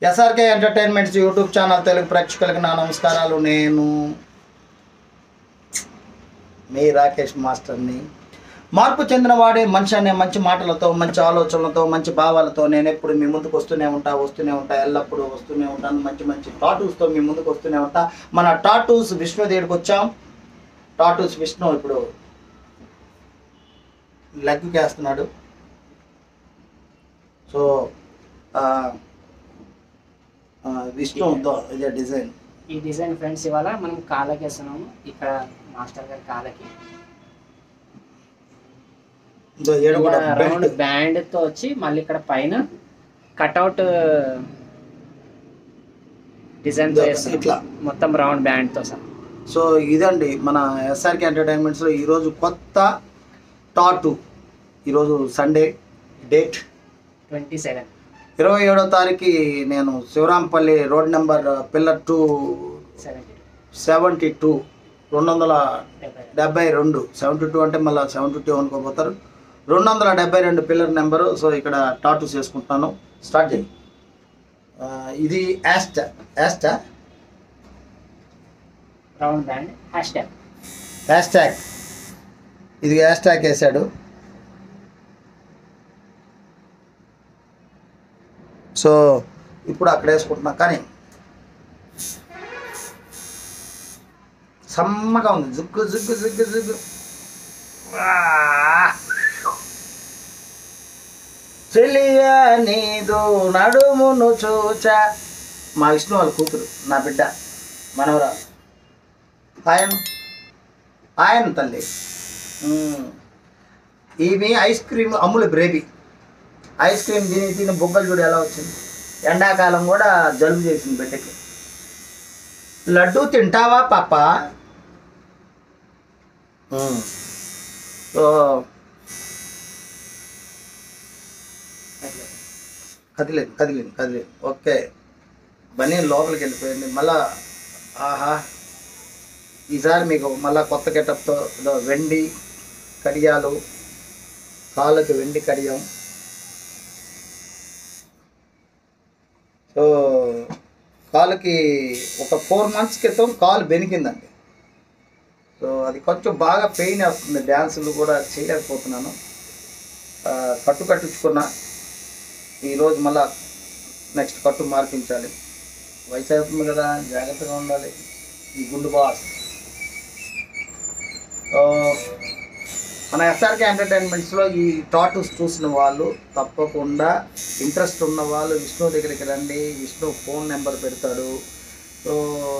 SRK entertainments YouTube channel Telugu ప్రేక్షకులకు నా నమస్కారాలు నేను మీ రాకేష్ మాస్టర్ని మార్పు చెందినవాడే మనిషి అనే మంచి మాటలతో మంచి ఆలోచనలతో మంచి భావాలతో నేను ఎప్పుడు మీ ముందుకు వస్తూనే ఉంటా వస్తూనే ఉంటా ఎల్లప్పుడూ వస్తూనే ఉంటాను మంచి మంచి టాటూస్తో మీ ముందుకు వస్తూనే ఉంటా మన టాటూస్ విష్ణు దగ్గరికి వచ్చాం టాటూస్ విష్ణు ఇప్పుడు లెగ్కి వేస్తున్నాడు సో ఆ, ఆ, విష్ణు దో- ఇదే డిజైన్ ఈ డిజైన్ ఫ్రెండ్స్ ఇవాళ మనం కాళ్ళకి వేస్తున్నాము ఇక్కడ మాస్టర్ గారి కాళ్ళకి ఇదో ఏడు కూడా రౌండ్ బెల్ట్ బ్యాండ్ తో వచ్చి మళ్ళీ ఇక్కడ పైన కట్అవుట్ డిజైన్ తో ఇదో వేస్తున్నాం. ఇట్లా. మొత్తం రౌండ్ బ్యాండ్ తో సహా సో ఇదండి మన ఎస్ఆర్కే ఎంటర్టైన్మెంట్స్లో ఈరోజు కొత్త టాటు ఈరోజు సండే డేట్ ట్వంటీ సెవెన్ ఇరవై ఏడో తారీఖు నేను Shivrampally road number pillar two seventy seventy two రెండు వందల డెబ్బై డెబ్బై రెండు సెవెంటీ టూ అంటే మళ్ళీ సెవెంటీ టూ అనుకోపోతారు రెండు వందల డెబ్బై రెండు పిల్లర్ నెంబరు సో ఇక్కడ టాటూస్ వేసుకుంటున్నాను స్టార్ట్ చేయి ఆ, ఇది యాస్టా యాస్టా round band hash tag hash tag ఇది హ్యాష్ ట్యాగ్ వేసాడు సో ఇప్పుడు అక్కడ వేసుకుంటున్నా కానీ సమ్మగా ఉంది జుగ్గు జుగ్గు జుగ్గు జుగ్గు ఆ! చెలియా నీదు నడుమును చూచా మా విష్ణు వాళ్ళ కూతురు నా బిడ్డ మనవరా ఆయన ఆయన తల్లి మ్మ్. ఇవి ఐస్ క్రీమ్ అమ్ముల బ్రేబీ ఐస్ క్రీమ్ తిని తిని బొగ్గలు చూడు ఎలా వచ్చింది ఎండాకాలం కూడా జలుబు చేసింది బిడ్డకి లడ్డు తింటావా పాప మ్మ్. సో కదిలేదు కదిలేదు కదిలేదు ఓకే బనీ లోపలికి వెళ్ళిపోయింది మళ్ళా ఆహా ఈసారి మీకు మళ్ళా కొత్త గెటప్తో ఇదో వెండి కడియాలు కాళ్ళకి వెండి కడియం సో కాలుకి ఒక ఫోర్ మంత్స్ క్రితం కాలు బెనికిందండి సో అది కొంచెం బాగా పెయిన్ వస్తుంది డ్యాన్సులు కూడా చేయలేకపోతున్నాను ఆ, కట్టు కట్టించుకున్నా ఈరోజు మళ్ళా నెక్స్ట్ కట్టు మార్పించాలి వయసు అవుతుంది కదా జాగ్రత్తగా ఉండాలి ఈ గుండు బాస్ ఆ, మన ఎస్ఆర్కే ఎంటర్టైన్మెంట్స్లో ఈ టాటూస్ చూసిన వాళ్ళు తప్పకుండా ఇంట్రెస్ట్ ఉన్న వాళ్ళు విష్ణు దగ్గరికి రండి విష్ణు ఫోన్ నెంబర్ పెడతాడు సో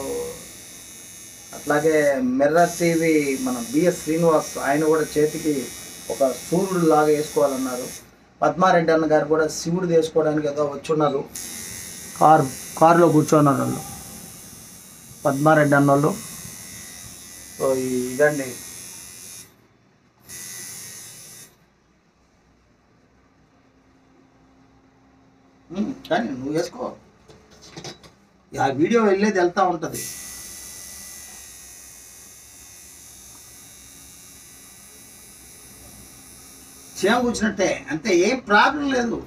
అట్లాగే మిర్రర్ టీవీ మన బిఎస్ శ్రీనివాస్ ఆయన కూడా చేతికి ఒక సూర్యుడు లాగా వేసుకోవాలన్నారు పద్మారెడ్డి అన్న గారు కూడా శివుడు వేసుకోవడానికి ఏదో వచ్చున్నారు కార్ కారులో కూర్చున్నారు వాళ్ళు పద్మారెడ్డి అన్న వాళ్ళు సో ఈ- ఇదండి ఉమ్, కానీ నువ్వు వేసుకో ఆ వీడియో వెళ్ళేది వెళ్తా ఉంటుంది చీమ కూర్చున్నట్టే అంతే ఏం ప్రాబ్లం లేదు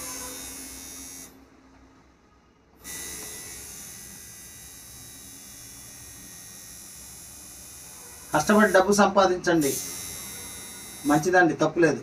కష్టపడి డబ్బు సంపాదించండి మంచిదండి తప్పులేదు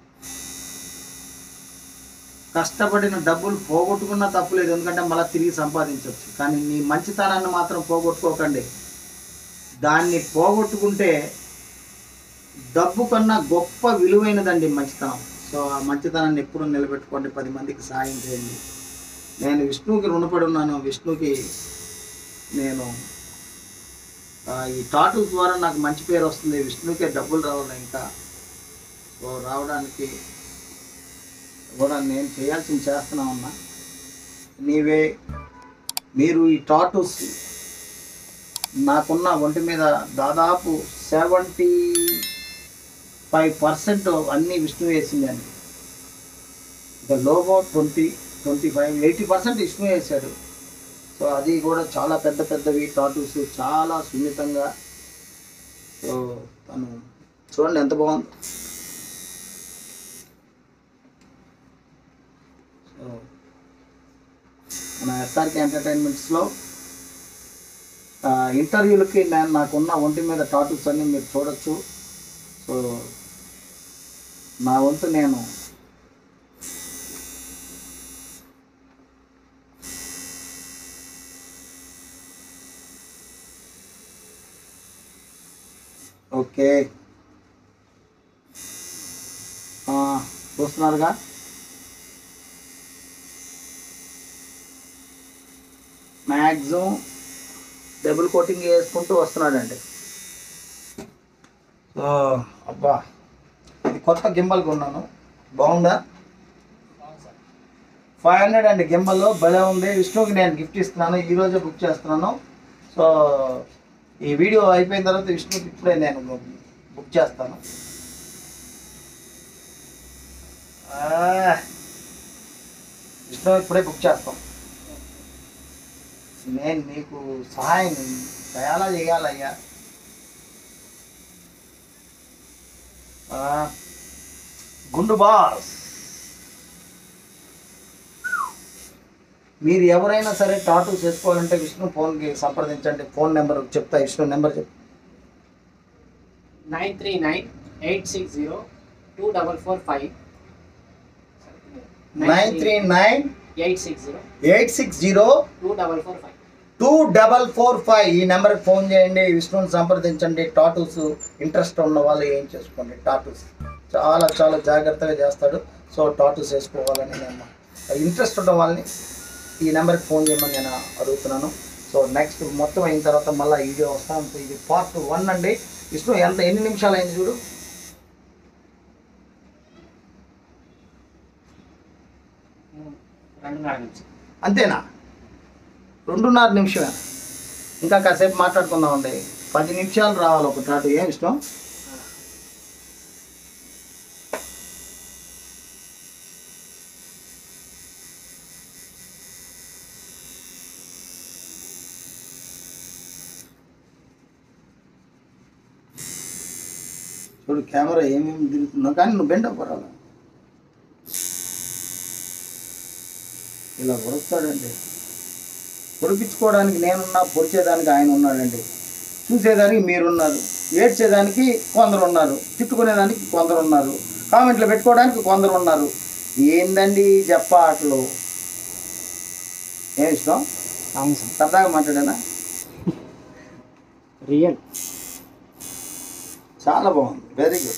కష్టపడిన డబ్బులు పోగొట్టుకున్నా తప్పులేదు ఎందుకంటే మళ్ళీ తిరిగి సంపాదించవచ్చు కానీ నీ మంచితనాన్ని మాత్రం పోగొట్టుకోకండి దాన్ని పోగొట్టుకుంటే డబ్బు కన్నా గొప్ప విలువైనదండి మంచితనం సో ఆ మంచితనాన్ని ఎప్పుడు నిలబెట్టుకోండి పది మందికి సాయం చేయండి నేను విష్ణువుకి రుణపడి ఉన్నాను విష్ణుకి నేను ఆ, ఈ టాటూ ద్వారా నాకు మంచి పేరు వస్తుంది విష్ణుకే డబ్బులు రావాలి ఇంకా సో రావడానికి కూడా నేను చేయాల్సింది చేస్తున్నా ఉన్నా నీవే మీరు ఈ టాటూస్ నాకున్న ఒంటి మీద దాదాపు సెవెంటీ ఫైవ్ పర్సెంట్ అన్నీ విష్ణు వేసింది అని ఇక logo twenty twenty five eighty percent Vishnu వేశాడు సో అది కూడా చాలా పెద్ద పెద్దవి టాటూస్ చాలా సున్నితంగా సో తను చూడండి ఎంత బాగుంది సో మన ఎస్ఆర్కే ఎంటర్టైన్మెంట్స్లో ఇంటర్వ్యూలకి నేను నాకున్న ఒంటి మీద టాటూస్ అన్ని మీరు చూడొచ్చు సో నా వంతు నేను ఓకే ఆ, చూస్తున్నారుగా మ్యాక్సిమం డబుల్ కోటింగ్ వేసుకుంటూ వస్తున్నాడండి సో అబ్బా ఇది కొత్త గింబల్ కొన్నాను బాగుందా ఫైవ్ హండ్రెడ్ అండి గింబల్ భలే ఉంది విష్ణుకి నేను గిఫ్ట్ ఇస్తున్నాను ఈ రోజే బుక్ చేస్తున్నాను సో ఈ వీడియో అయిపోయిన తర్వాత విష్ణుకి ఇప్పుడే నేను బుక్ చేస్తాను ఆ, విష్ణు ఇప్పుడే బుక్ చేస్తాం నేను నీకు సహాయం చాలా చేయాలయ్యా ఆ, గుండు బాస్ మీరు ఎవరైనా సరే టాటూ చేసుకోవాలంటే విష్ణు ఫోన్కి సంప్రదించండి ఫోన్ నెంబర్ చెప్తా విష్ణు నెంబర్ చెప్ nine three nine eight six zero two double four five nine three nine eight six zero eight six zero two double four five two double four five ఈ నెంబర్కి phone చేయండి విష్ణుని సంప్రదించండి tattoos interest ఉన్న వాళ్ళు ఏం చేసుకోండి టాటూస్ చాలా చాలా జాగ్రత్తగా చేస్తాడు సో టాటూస్ వేసుకోవాలని నేను ఇంట్రెస్ట్ ఉన్న వాళ్ళని ఈ నెంబర్కి ఫోన్ చేయమని నేను అడుగుతున్నాను సో నెక్స్ట్ మొత్తం అయిన తర్వాత మళ్ళీ వీడియో వస్తాం సో ఇది పార్ట్ వన్ అండి విష్ణు ఎంత ఎన్ని నిమిషాలు అయింది చూడు రెండున్నర నుంచి అంతేనా రెండున్నర నిమిషమే ఇంకా కాసేపు మాట్లాడుకుందామండి పది నిమిషాలు రావాలి ఒక టాటూ ఏం ఇష్టం చూడు కెమెరా ఏమేమి తిరుగుతుందో కానీ నువ్వు బెండ పరాల ఇలా ఉడుస్తాడండి పొడిపించుకోవడానికి నేనున్నా పొడిచేదానికి ఆయన ఉన్నాడండి చూసేదానికి మీరున్నారు ఏడ్చేదానికి కొందరు ఉన్నారు తిట్టుకునేదానికి కొందరు ఉన్నారు కామెంట్లు పెట్టుకోవడానికి కొందరు ఉన్నారు ఏందండి ఈ చెప్ప ఆటలు ఏం ఇష్టం అవును సార్ సరదాగా మాట్లాడానా రియల్ చాలా బాగుంది వెరీ గుడ్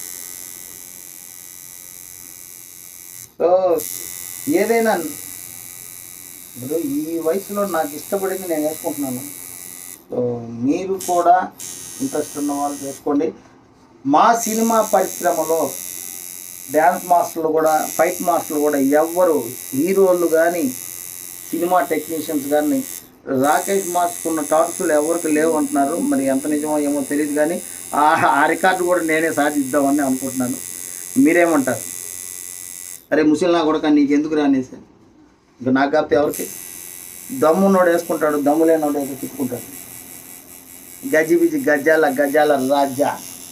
సో ఏదైనా ఇప్పుడు ఈ వయసులో నాకు ఇష్టపడింది నేను వేసుకుంటున్నాను సో మీరు కూడా ఇంట్రెస్ట్ ఉన్న వాళ్ళు చేసుకోండి మా సినిమా పరిశ్రమలో డ్యాన్స్ మాస్టర్లు కూడా ఫైట్ మాస్టర్లు కూడా ఎవ్వరు హీరోలు కానీ సినిమా టెక్నీషియన్స్ కానీ రాకేష్ మాస్టర్ ఉన్న టార్చులు ఎవరికి లేవు అంటున్నారు మరి ఎంత నిజమో ఏమో తెలియదు కానీ ఆ ఆ రికార్డు కూడా నేనే సాధిద్దామని అనుకుంటున్నాను మీరేమంటారు అరే ముసలి నా కూడా నీకు ఎందుకు రానేసి ఇంకా నాకు కాకపోతే ఎవరికి దమ్మున్నోడు వేసుకుంటాడు దమ్ము లేనోడు ఏదో తిట్టుకుంటాడు గజ్జి బిజి గజ్జాల గజ్జాల రాజా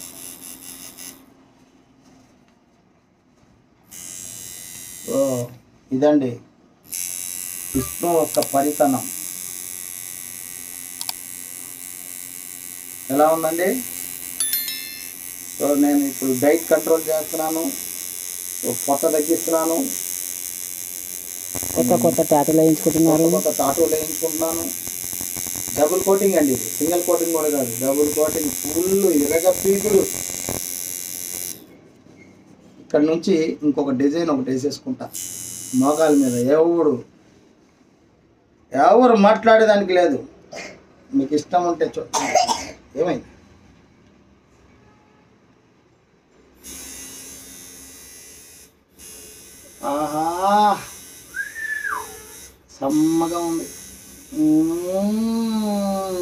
ఓ ఇదండి విష్ణు యొక్క పరితనం ఎలా ఉందండి సో నేను ఇప్పుడు డైట్ కంట్రోల్ చేస్తున్నాను సో పొట్ట తగ్గిస్తున్నాను కొత్త కొత్త టాటూలు వేయించుకుంటున్నారు కొత్త కొత్త టాటూలు వేయించుకుంటున్నాను డబుల్ కోటింగ్ అండి ఇది సింగిల్ కోటింగ్ కూడా కాదు డబుల్ కోటింగ్ ఫుల్ ఇరగ పీకులు ఇక్కడ నుంచి ఇంకొక డిజైన్ ఒకటి వేసేసుకుంటా మోకాల మీద ఎవడు ఎవరు మాట్లాడేదానికి లేదు మీకు ఇష్టం ఉంటే చూ ఏమైంది ఆహా సమ్మగా ఉంది మ్మ్.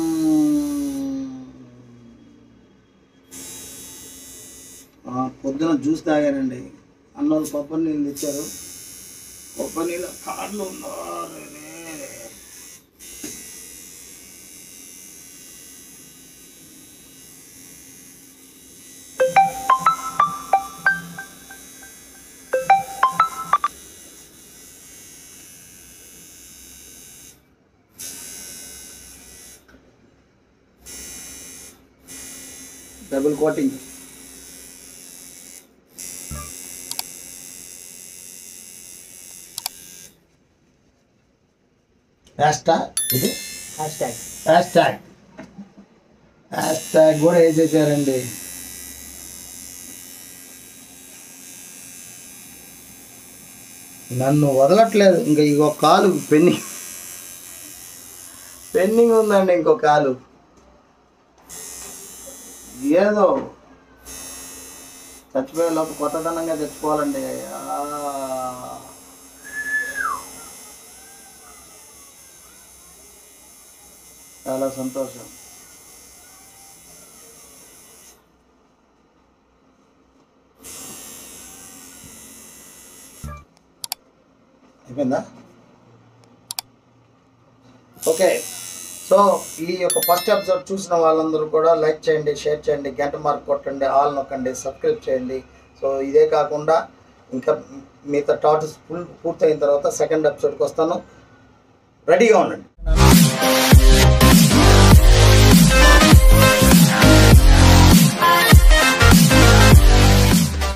ఆ, పొద్దున జ్యూస్ తాగానండి అన్నోళ్ళు కొబ్బరి నీళ్ళు తెచ్చారు కొబ్బరి నీళ్ళు కార్లు ఉన్నారు డబుల్ కోటింగ్ హ్యాష్టా ఇది hash tag hash tag hash tag కూడా వేసేసారండి నన్ను వదలట్లేదు ఇంకా ఇంకో కాలు పెండింగ్ పెండింగ్ ఉందండి ఇంకో కాలు ఏదో చచ్చిపోయే లోపు కొత్తదనంగా తెచ్చుకోవాలండి ఆ. చాలా సంతోషం అయిపోయిందా ఓకే సో ఈ యొక్క ఫస్ట్ ఎపిసోడ్ చూసిన వాళ్ళందరూ కూడా లైక్ చేయండి షేర్ చేయండి గంట మార్క్ కొట్టండి ఆల్ నొక్కండి సబ్స్క్రైబ్ చేయండి సో ఇదే కాకుండా ఇంకా మిగతా టాటస్ ఫుల్ పూర్తయిన తర్వాత సెకండ్ ఎపిసోడ్కి వస్తాను రెడీగా ఉండండి